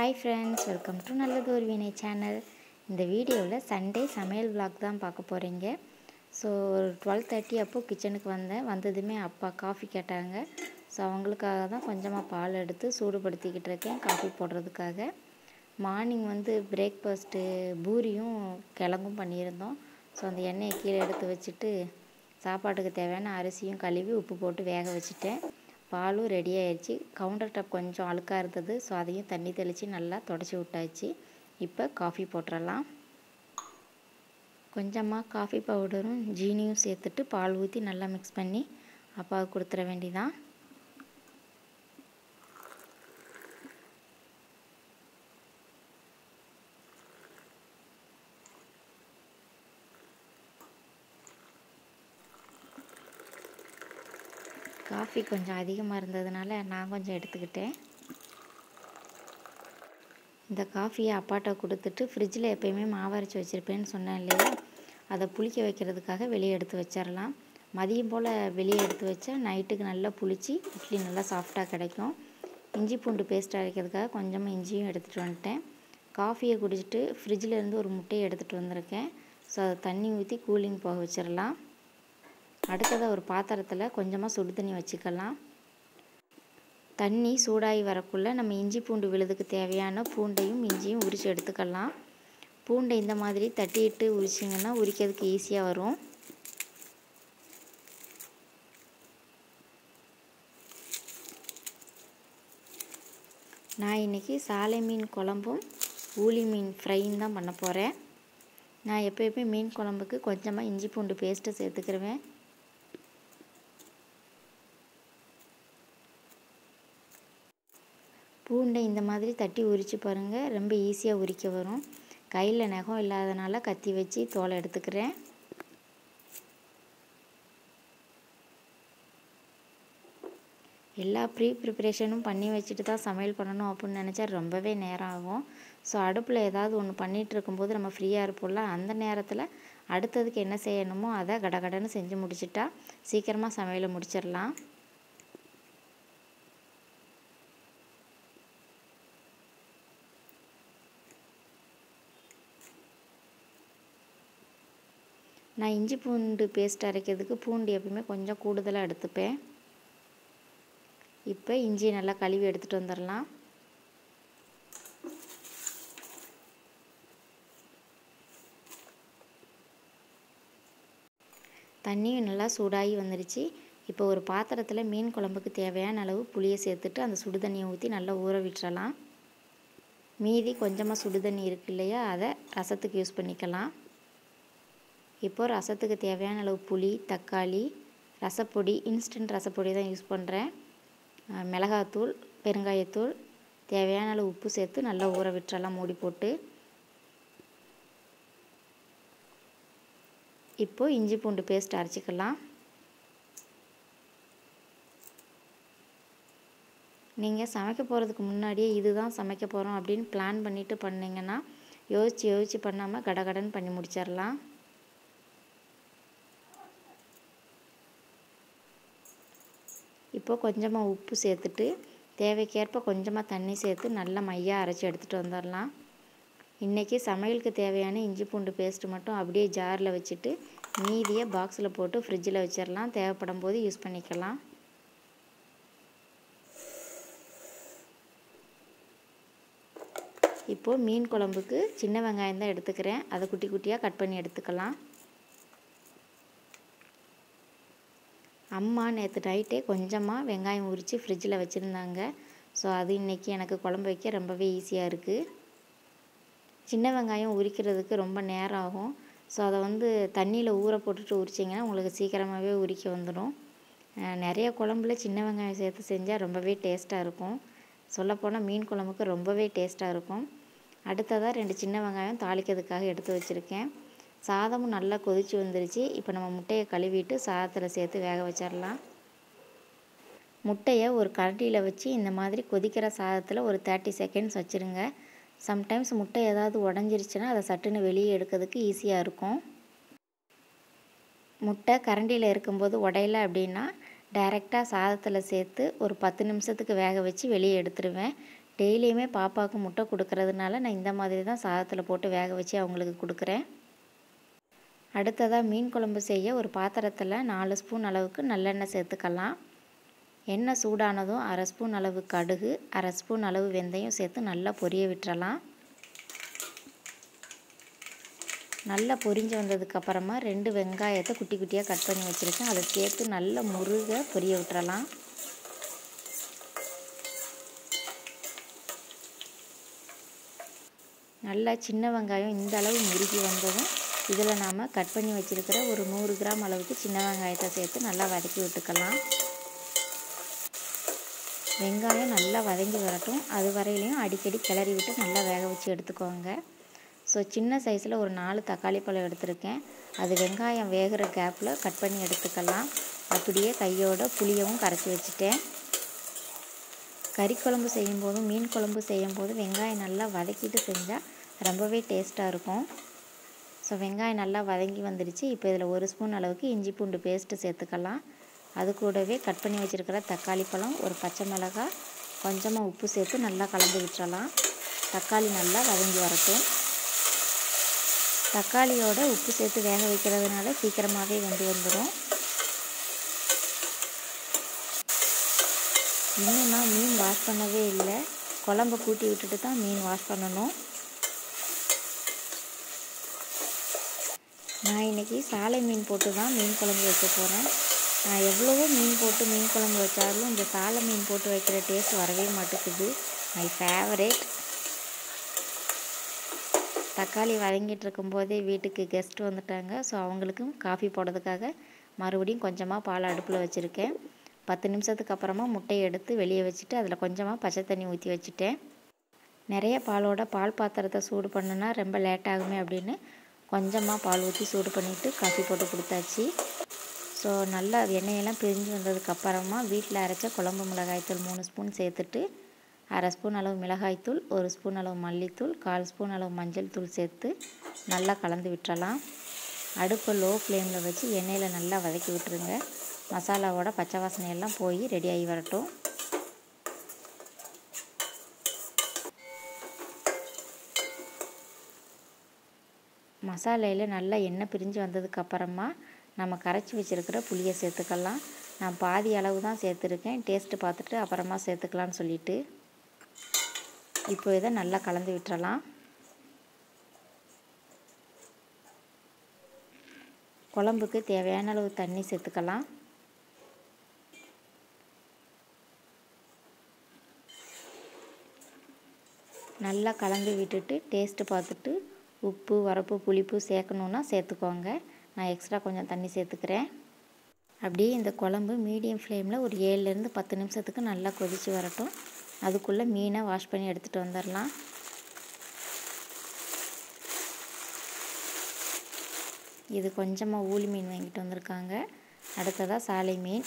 hi friends welcome to நல்லது ஒரு வினை சேனல் இந்த வீடியோவில் சண்டே சமையல் vlog தான் பார்க்க போகிறீங்க ஸோ ஒரு டுவெல் தேர்ட்டி அப்போது கிச்சனுக்கு வந்தேன் வந்ததுமே அப்பா காஃபி கேட்டாங்க ஸோ அவங்களுக்காக தான் கொஞ்சமாக பால் எடுத்து சூடுபடுத்திக்கிட்டு இருக்கேன் காஃபி போடுறதுக்காக மார்னிங் வந்து பிரேக்ஃபாஸ்ட்டு பூரியும் கிழங்கும் பண்ணியிருந்தோம் ஸோ அந்த எண்ணெயை கீழே எடுத்து வச்சுட்டு சாப்பாட்டுக்கு தேவையான அரிசியும் கழுவி உப்பு போட்டு வேக வச்சுட்டேன் பாலும் ரெடி ஆயிடுச்சு கவுண்டர் டாப் கொஞ்சம் அழுக்காக இருந்தது ஸோ அதையும் தண்ணி தெளித்து நல்லா தொடச்சி விட்டாச்சு இப்போ காஃபி போட்டுடலாம் கொஞ்சமாக காஃபி பவுடரும் ஜீனியும் சேர்த்துட்டு பால் ஊற்றி நல்லா மிக்ஸ் பண்ணி அப்பாவுக்கு கொடுத்துட வேண்டிதான் காஃபி கொஞ்சம் அதிகமாக இருந்ததுனால நான் கொஞ்சம் எடுத்துக்கிட்டேன் இந்த காஃபியை அப்பாட்ட கொடுத்துட்டு ஃப்ரிட்ஜில் எப்போயுமே மாவு அரைச்சி வச்சுருப்பேன்னு சொன்னேன் இல்லையா அதை புளிக்க வைக்கிறதுக்காக வெளியே எடுத்து வச்சிடலாம் மதியம் போல் வெளியே எடுத்து வச்சா நைட்டுக்கு நல்லா புளிச்சு இட்லி நல்லா சாஃப்டாக கிடைக்கும் இஞ்சி பூண்டு பேஸ்ட் அரைக்கிறதுக்காக கொஞ்சமாக இஞ்சியும் எடுத்துகிட்டு வந்துட்டேன் காஃபியை குடிச்சிட்டு ஃப்ரிட்ஜில் இருந்து ஒரு முட்டையை எடுத்துகிட்டு வந்திருக்கேன் ஸோ அதை தண்ணி ஊற்றி கூலிங் போக வச்சிடலாம் அடுத்ததாக ஒரு பாத்திரத்தில் கொஞ்சமாக சுடு தண்ணி வச்சுக்கலாம் தண்ணி சூடாகி வரக்குள்ளே நம்ம இஞ்சி பூண்டு விழுதுக்கு தேவையான பூண்டையும் இஞ்சியும் உரித்து எடுத்துக்கலாம் பூண்டை இந்த மாதிரி தட்டிட்டு உரிச்சிங்கன்னா உரிக்கிறதுக்கு ஈஸியாக வரும் நான் இன்றைக்கி சாலை மீன் குழம்பும் ஊளி மீன் ஃப்ரையும் தான் பண்ண போகிறேன் நான் எப்போயுமே மீன் குழம்புக்கு கொஞ்சமாக இஞ்சி பூண்டு பேஸ்ட்டு சேர்த்துக்கிருவேன் பூண்டை இந்த மாதிரி தட்டி உரித்து பாருங்கள் ரொம்ப ஈஸியாக உரிக்க வரும் கையில் நகம் இல்லாதனால கத்தி வச்சு தோலை எடுத்துக்கிறேன் எல்லா ப்ரீ ப்ரிப்பரேஷனும் பண்ணி வச்சுட்டு தான் சமையல் பண்ணணும் அப்படின்னு நினச்சா ரொம்பவே நேரம் ஆகும் ஸோ அடுப்பில் ஏதாவது ஒன்று பண்ணிகிட்டு இருக்கும்போது நம்ம ஃப்ரீயாக இருப்போம்ல அந்த நேரத்தில் அடுத்ததுக்கு என்ன செய்யணுமோ அதை கடகடன்னு செஞ்சு முடிச்சிட்டா சீக்கிரமாக சமையலை முடிச்சிடலாம் நான் இஞ்சி பூண்டு பேஸ்ட் அரைக்கிறதுக்கு பூண்டு எப்பவுமே கொஞ்சம் கூடுதலாக எடுத்துப்பேன் இப்போ இஞ்சியை நல்லா கழுவி எடுத்துகிட்டு வந்துடலாம் தண்ணியும் நல்லா சூடாகி வந்துருச்சு இப்போ ஒரு பாத்திரத்தில் மீன் குழம்புக்கு தேவையான அளவு புளியை சேர்த்துட்டு அந்த சுடு தண்ணியை ஊற்றி நல்லா ஊற விட்டுறலாம் மீதி கொஞ்சமாக சுடு தண்ணி இருக்கு இல்லையா அதை ரசத்துக்கு யூஸ் பண்ணிக்கலாம் இப்போது ரசத்துக்கு தேவையான அளவு புளி தக்காளி ரசப்பொடி இன்ஸ்டன்ட் ரசப்பொடி தான் யூஸ் பண்ணுறேன் மிளகாத்தூள் பெருங்காயத்தூள் தேவையான அளவு உப்பு சேர்த்து நல்லா ஊற விட்டுறலாம் மூடி போட்டு இப்போது இஞ்சி பூண்டு பேஸ்ட் அரைச்சிக்கலாம் நீங்கள் சமைக்க போகிறதுக்கு முன்னாடியே இதுதான் சமைக்க போகிறோம் அப்படின்னு பிளான் பண்ணிவிட்டு பண்ணிங்கன்னா யோசித்து யோசித்து பண்ணாமல் கடகடன் பண்ணி முடிச்சிடலாம் இப்போது கொஞ்சமாக உப்பு சேர்த்துட்டு தேவைக்கேற்ப கொஞ்சமாக தண்ணி சேர்த்து நல்லா மையாக அரைச்சி எடுத்துகிட்டு வந்துடலாம் இன்றைக்கி சமையலுக்கு தேவையான இஞ்சி பூண்டு பேஸ்ட்டு மட்டும் அப்படியே ஜாரில் வச்சுட்டு மீதியை பாக்ஸில் போட்டு ஃப்ரிட்ஜில் வச்சிடலாம் தேவைப்படும் போது யூஸ் பண்ணிக்கலாம் இப்போது மீன் குழம்புக்கு சின்ன வெங்காயம் தான் எடுத்துக்கிறேன் அதை குட்டி குட்டியாக கட் பண்ணி எடுத்துக்கலாம் அம்மா நேற்று நைட்டே கொஞ்சமாக வெங்காயம் உரித்து ஃப்ரிட்ஜில் வச்சுருந்தாங்க ஸோ அது இன்றைக்கி எனக்கு குழம்பு வைக்க ரொம்பவே ஈஸியாக இருக்குது சின்ன வெங்காயம் உரிக்கிறதுக்கு ரொம்ப நேரம் ஆகும் ஸோ அதை வந்து தண்ணியில் ஊற போட்டுட்டு உரிச்சிங்கன்னா உங்களுக்கு சீக்கிரமாகவே உரிக்க வந்துடும் நிறைய குழம்புல சின்ன வெங்காயம் சேர்த்து செஞ்சால் ரொம்பவே டேஸ்ட்டாக இருக்கும் சொல்லப்போனால் மீன் குழம்புக்கு ரொம்பவே டேஸ்ட்டாக இருக்கும் அடுத்ததாக ரெண்டு சின்ன வெங்காயம் தாளிக்கிறதுக்காக எடுத்து வச்சுருக்கேன் சாதமும் நல்லா கொதிச்சு வந்துருச்சு இப்போ நம்ம முட்டையை கழுவிட்டு சாதத்தில் சேர்த்து வேக வச்சிடலாம் முட்டையை ஒரு கரண்டியில் வச்சு இந்த மாதிரி கொதிக்கிற சாதத்தில் ஒரு தேர்ட்டி செகண்ட்ஸ் வச்சுருங்க சம்டைம்ஸ் முட்டை ஏதாவது உடஞ்சிருச்சுன்னா அதை சட்டுன்னு வெளியே எடுக்கிறதுக்கு ஈஸியாக இருக்கும் முட்டை கரண்டியில் இருக்கும்போது உடையல அப்படின்னா டைரெக்டாக சாதத்தில் சேர்த்து ஒரு பத்து நிமிஷத்துக்கு வேக வச்சு வெளியே எடுத்துருவேன் டெய்லியுமே பாப்பாவுக்கு முட்டை கொடுக்கறதுனால நான் இந்த மாதிரி தான் சாதத்தில் போட்டு வேக வச்சு அவங்களுக்கு கொடுக்குறேன் அடுத்ததாக மீன் குழம்பு செய்ய ஒரு பாத்திரத்தில் நாலு ஸ்பூன் அளவுக்கு நல்லெண்ணெய் சேர்த்துக்கலாம் எண்ணெய் சூடானதும் அரை ஸ்பூன் அளவு கடுகு அரை ஸ்பூன் அளவு வெந்தயம் சேர்த்து நல்லா பொரிய விட்டுறலாம் நல்லா பொரிஞ்சு வந்ததுக்கப்புறமா ரெண்டு வெங்காயத்தை குட்டி குட்டியாக கட் பண்ணி வச்சுருக்கேன் அதை சேர்த்து நல்லா முருக பொரிய விட்டுறலாம் நல்லா சின்ன வெங்காயம் இந்த அளவு முருகி வந்ததும் இதில் நாம் கட் பண்ணி வச்சுருக்கிற ஒரு நூறு கிராம் அளவுக்கு சின்ன வெங்காயத்தை சேர்த்து நல்லா வதக்கி விட்டுக்கலாம் வெங்காயம் நல்லா வதங்கி வரட்டும் அது வரையிலையும் அடிக்கடி கிளறி விட்டு நல்லா வேக வச்சு எடுத்துக்கோங்க ஸோ சின்ன சைஸில் ஒரு நாலு தக்காளி பழம் எடுத்திருக்கேன் அது வெங்காயம் வேகிற கேப்பில் கட் பண்ணி எடுத்துக்கலாம் அப்படியே கையோட புளியவும் கரைச்சி வச்சுட்டேன் கறி குழம்பு செய்யும்போதும் மீன் குழம்பு செய்யும்போது வெங்காயம் நல்லா வதக்கிட்டு செஞ்சால் ரொம்பவே டேஸ்ட்டாக இருக்கும் ஸோ வெங்காயம் நல்லா வதங்கி வந்துடுச்சு இப்போ இதில் ஒரு ஸ்பூன் அளவுக்கு இஞ்சி பூண்டு பேஸ்ட்டு சேர்த்துக்கலாம் அது கூடவே கட் பண்ணி வச்சுருக்கிற தக்காளி பழம் ஒரு பச்சை மிளகாய் கொஞ்சமாக உப்பு சேர்த்து நல்லா கலந்து விட்டுறலாம் தக்காளி நல்லா வதங்கி வரட்டும் தக்காளியோட உப்பு சேர்த்து வேக வைக்கிறதுனால சீக்கிரமாகவே வெந்து வந்துடும் இன்னும் நான் மீன் வாஷ் பண்ணவே இல்லை குழம்ப கூட்டி விட்டுட்டு தான் மீன் வாஷ் பண்ணணும் நான் இன்றைக்கி சாலை மீன் போட்டு தான் மீன் குழம்பு வைக்க போகிறேன் நான் எவ்வளவோ மீன் போட்டு மீன் குழம்பு வச்சாலும் இந்த சாலை மீன் போட்டு வைக்கிற டேஸ்ட் வரவே மாட்டேங்குது மை ஃபேவரேட் தக்காளி வதங்கிட்டு இருக்கும்போதே வீட்டுக்கு கெஸ்ட் வந்துட்டாங்க ஸோ அவங்களுக்கும் காஃபி போடுறதுக்காக மறுபடியும் கொஞ்சமாக பால் அடுப்பில் வச்சுருக்கேன் பத்து நிமிஷத்துக்கு அப்புறமா முட்டையை எடுத்து வெளியே வச்சுட்டு அதில் கொஞ்சமாக பச்சை தண்ணி ஊற்றி வச்சுட்டேன் நிறைய பாலோட பால் பாத்திரத்தை சூடு பண்ணுனா ரொம்ப லேட் ஆகுமே அப்படின்னு கொஞ்சமாக பால் ஊற்றி சூடு பண்ணிவிட்டு காஃபி போட்டு கொடுத்தாச்சு ஸோ நல்லா எண்ணெயெல்லாம் பிரிஞ்சு வந்ததுக்கப்புறமா வீட்டில் அரைச்ச குழம்பு மிளகாய்த்தூள் மூணு ஸ்பூன் சேர்த்துட்டு அரை ஸ்பூன் அளவு மிளகாய்த்தூள் ஒரு ஸ்பூன் அளவு மல்லித்தூள் கால் ஸ்பூன் அளவு மஞ்சள் தூள் சேர்த்து நல்லா கலந்து விட்டுறலாம் அடுப்பை லோ ஃப்ளேமில் வச்சு எண்ணெயில் நல்லா வதக்கி விட்டுருங்க மசாலாவோட பச்சை வாசனையெல்லாம் போய் ரெடி ஆகி வரட்டும் மசாலையில் நல்லா எண்ணெய் பிரிஞ்சு வந்ததுக்கப்புறமா நம்ம கரைச்சி வச்சுருக்கிற புளியை சேர்த்துக்கலாம் நான் பாதி அளவு தான் சேர்த்துருக்கேன் டேஸ்ட்டு பார்த்துட்டு அப்புறமா சேர்த்துக்கலான்னு சொல்லிட்டு இப்போ இதை நல்லா கலந்து விட்டுறலாம் குழம்புக்கு தேவையான அளவு தண்ணி சேர்த்துக்கலாம் நல்லா கலந்து விட்டுட்டு டேஸ்ட்டு பார்த்துட்டு உப்பு வரப்பு புளிப்பு சேர்க்கணுன்னா சேர்த்துக்கோங்க நான் எக்ஸ்ட்ரா கொஞ்சம் தண்ணி சேர்த்துக்கிறேன் அப்படியே இந்த குழம்பு மீடியம் ஃப்ளேமில் ஒரு ஏழுலேருந்து பத்து நிமிஷத்துக்கு நல்லா கொதித்து வரட்டும் அதுக்குள்ளே மீனை வாஷ் பண்ணி எடுத்துகிட்டு வந்துடலாம் இது கொஞ்சமாக ஊளி மீன் வாங்கிட்டு வந்திருக்காங்க அடுத்ததாக சாலை மீன்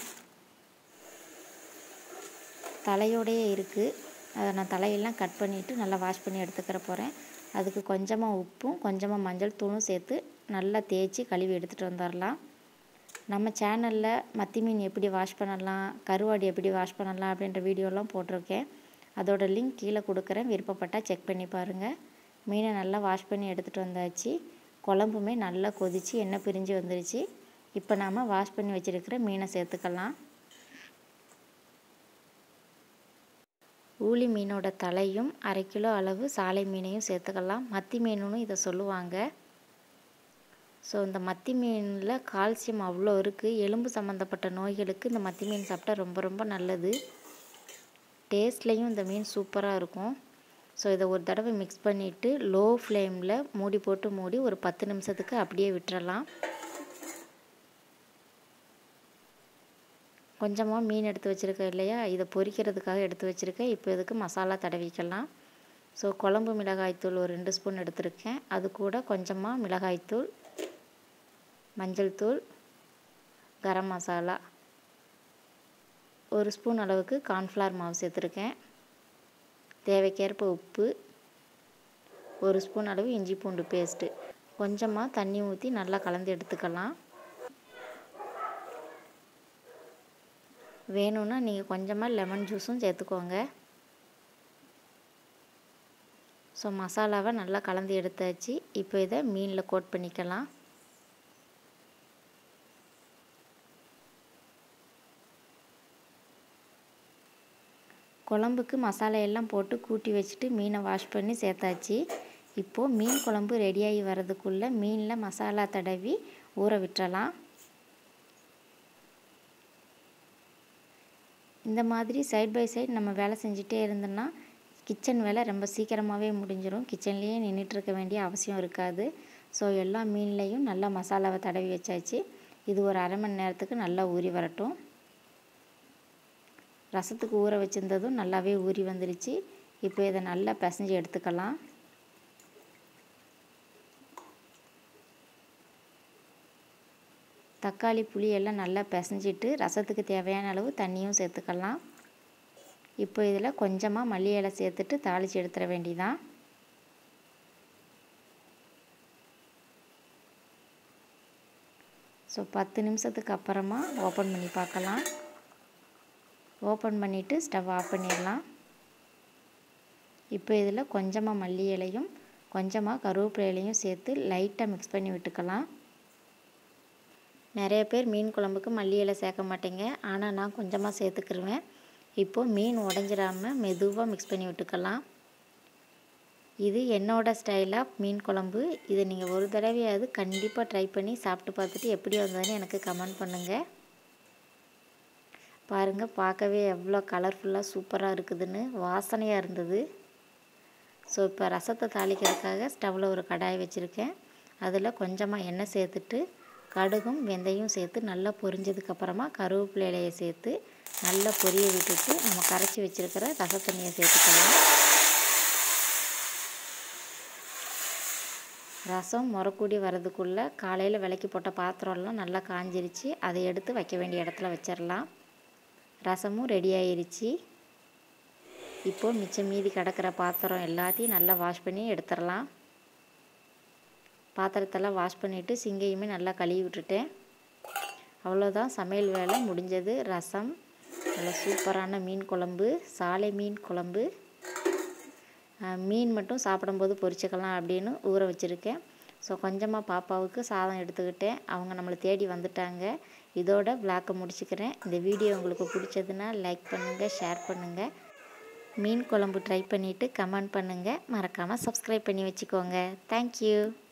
தலையோடையே இருக்குது அதை நான் தலையெல்லாம் கட் பண்ணிவிட்டு நல்லா வாஷ் பண்ணி எடுத்துக்கிற போகிறேன் அதுக்கு கொஞ்சமாக உப்பும் கொஞ்சமாக மஞ்சள் தூளும் சேர்த்து நல்லா தேய்ச்சி கழுவி எடுத்துகிட்டு வந்துடலாம் நம்ம சேனலில் மத்தி மீன் எப்படி வாஷ் பண்ணலாம் கருவாடு எப்படி வாஷ் பண்ணலாம் அப்படின்ற வீடியோலாம் போட்டிருக்கேன் அதோட லிங்க் கீழே கொடுக்குறேன் விருப்பப்பட்டால் செக் பண்ணி பாருங்கள் மீனை நல்லா வாஷ் பண்ணி எடுத்துகிட்டு வந்தாச்சு குழம்புமே நல்லா கொதித்து எண்ணெய் பிரிஞ்சு வந்துருச்சு இப்போ நாம் வாஷ் பண்ணி வச்சுருக்கிற மீனை சேர்த்துக்கலாம் ஊளி மீனோட தலையும் அரை கிலோ அளவு சாலை மீனையும் சேர்த்துக்கலாம் மத்தி மீனுன்னு இதை சொல்லுவாங்க ஸோ இந்த மத்தி மீனில் கால்சியம் அவ்வளோ இருக்குது எலும்பு சம்மந்தப்பட்ட நோய்களுக்கு இந்த மத்தி மீன் சாப்பிட்டா ரொம்ப ரொம்ப நல்லது டேஸ்ட்லேயும் இந்த மீன் சூப்பராக இருக்கும் ஸோ இதை ஒரு தடவை மிக்ஸ் பண்ணிவிட்டு லோ ஃப்ளேமில் மூடி போட்டு மூடி ஒரு பத்து நிமிஷத்துக்கு அப்படியே விட்டுறலாம் கொஞ்சமாக மீன் எடுத்து வச்சுருக்கேன் இல்லையா இதை பொரிக்கிறதுக்காக எடுத்து வச்சுருக்கேன் இப்போ இதுக்கு மசாலா தடவிக்கலாம் ஸோ குழம்பு மிளகாய்த்தூள் ஒரு ரெண்டு ஸ்பூன் எடுத்திருக்கேன் அது கூட கொஞ்சமாக மிளகாய்த்தூள் மஞ்சள் தூள் கரம் மசாலா ஒரு ஸ்பூன் அளவுக்கு கார்ன்ஃப்ளவர் மாவு சேர்த்துருக்கேன் தேவைக்கேற்ப உப்பு ஒரு ஸ்பூன் அளவு இஞ்சி பூண்டு பேஸ்ட்டு கொஞ்சமாக தண்ணி ஊற்றி நல்லா கலந்து எடுத்துக்கலாம் வேணும்னா நீங்கள் கொஞ்சமாக லெமன் ஜூஸும் சேர்த்துக்கோங்க ஸோ மசாலாவை நல்லா கலந்து எடுத்தாச்சு இப்போ இதை மீனில் கோட் பண்ணிக்கலாம் குழம்புக்கு மசாலா எல்லாம் போட்டு கூட்டி வச்சுட்டு மீனை வாஷ் பண்ணி சேர்த்தாச்சு இப்போது மீன் குழம்பு ரெடியாகி வர்றதுக்குள்ளே மீனில் மசாலா தடவி ஊற விட்டுறலாம் இந்த மாதிரி சைட் பை சைடு நம்ம வேலை செஞ்சுட்டே இருந்தோம்னா கிச்சன் வேலை ரொம்ப சீக்கிரமாகவே முடிஞ்சிடும் கிச்சன்லேயே நின்றுட்டுருக்க வேண்டிய அவசியம் இருக்காது ஸோ எல்லா மீன்லேயும் நல்லா மசாலாவை தடவி வச்சாச்சு இது ஒரு அரை மணி நேரத்துக்கு நல்லா ஊறி வரட்டும் ரசத்துக்கு ஊற வச்சுருந்ததும் நல்லாவே ஊறி வந்துருச்சு இப்போ இதை நல்லா பிசைஞ்சு எடுத்துக்கலாம் தக்காளி புளி எல்லாம் நல்லா பிசைஞ்சிட்டு ரசத்துக்கு தேவையான அளவு தண்ணியும் சேர்த்துக்கலாம் இப்போ இதில் கொஞ்சமாக மல்லி இலை சேர்த்துட்டு தாளித்து எடுத்துட வேண்டிதான் ஸோ பத்து நிமிஷத்துக்கு அப்புறமா ஓப்பன் பண்ணி பார்க்கலாம் ஓப்பன் பண்ணிவிட்டு ஸ்டவ் ஆஃப் பண்ணிடலாம் இப்போ இதில் கொஞ்சமாக மல்லி இலையும் கொஞ்சமாக கருவேப்பிலை இலையும் சேர்த்து லைட்டாக மிக்ஸ் பண்ணி விட்டுக்கலாம் நிறைய பேர் மீன் குழம்புக்கு மல்லி இலை சேர்க்க மாட்டேங்க ஆனால் நான் கொஞ்சமாக சேர்த்துக்கிருவேன் இப்போது மீன் உடஞ்சிடாமல் மெதுவாக மிக்ஸ் பண்ணி விட்டுக்கலாம் இது என்னோடய ஸ்டைலாக மீன் குழம்பு இதை நீங்கள் ஒரு தடவையாவது கண்டிப்பாக ட்ரை பண்ணி சாப்பிட்டு பார்த்துட்டு எப்படி வந்ததுன்னு எனக்கு கமெண்ட் பண்ணுங்கள் பாருங்கள் பார்க்கவே எவ்வளோ கலர்ஃபுல்லாக சூப்பராக இருக்குதுன்னு வாசனையாக இருந்தது ஸோ இப்போ ரசத்தை தாளிக்கிறதுக்காக ஸ்டவ்வில் ஒரு கடாய் வச்சுருக்கேன் அதில் கொஞ்சமாக எண்ணெய் சேர்த்துட்டு கடுகும் வெந்தயம் சேர்த்து நல்லா பொரிஞ்சதுக்கப்புறமா கருவேப்பிலை இலையை சேர்த்து நல்லா பொரிய விட்டுட்டு நம்ம கரைச்சி வச்சுருக்கிற ரசத்தண்ணியை சேர்த்துக்கலாம் ரசம் முறக்கூடி வரதுக்குள்ளே காலையில் விளக்கி போட்ட பாத்திரம்லாம் நல்லா காஞ்சிருச்சு அதை எடுத்து வைக்க வேண்டிய இடத்துல வச்சிடலாம் ரசமும் ரெடி ஆயிருச்சு இப்போது மிச்சம் மீதி கிடக்கிற பாத்திரம் எல்லாத்தையும் நல்லா வாஷ் பண்ணி எடுத்துடலாம் பாத்திரத்தெல்லாம் வாஷ் பண்ணிவிட்டு சிங்கையுமே நல்லா கழுவி விட்டுட்டேன் அவ்வளோதான் சமையல் வேலை முடிஞ்சது ரசம் நல்ல சூப்பரான மீன் குழம்பு சாலை மீன் குழம்பு மீன் மட்டும் சாப்பிடும்போது பொரிச்சுக்கலாம் அப்படின்னு ஊற வச்சுருக்கேன் ஸோ கொஞ்சமாக பாப்பாவுக்கு சாதம் எடுத்துக்கிட்டேன் அவங்க நம்மளை தேடி வந்துட்டாங்க இதோட விளாக்கை முடிச்சுக்கிறேன் இந்த வீடியோ உங்களுக்கு பிடிச்சதுன்னா லைக் பண்ணுங்கள் ஷேர் பண்ணுங்கள் மீன் குழம்பு ட்ரை பண்ணிவிட்டு கமெண்ட் பண்ணுங்கள் மறக்காமல் சப்ஸ்கிரைப் பண்ணி வச்சுக்கோங்க தேங்க்யூ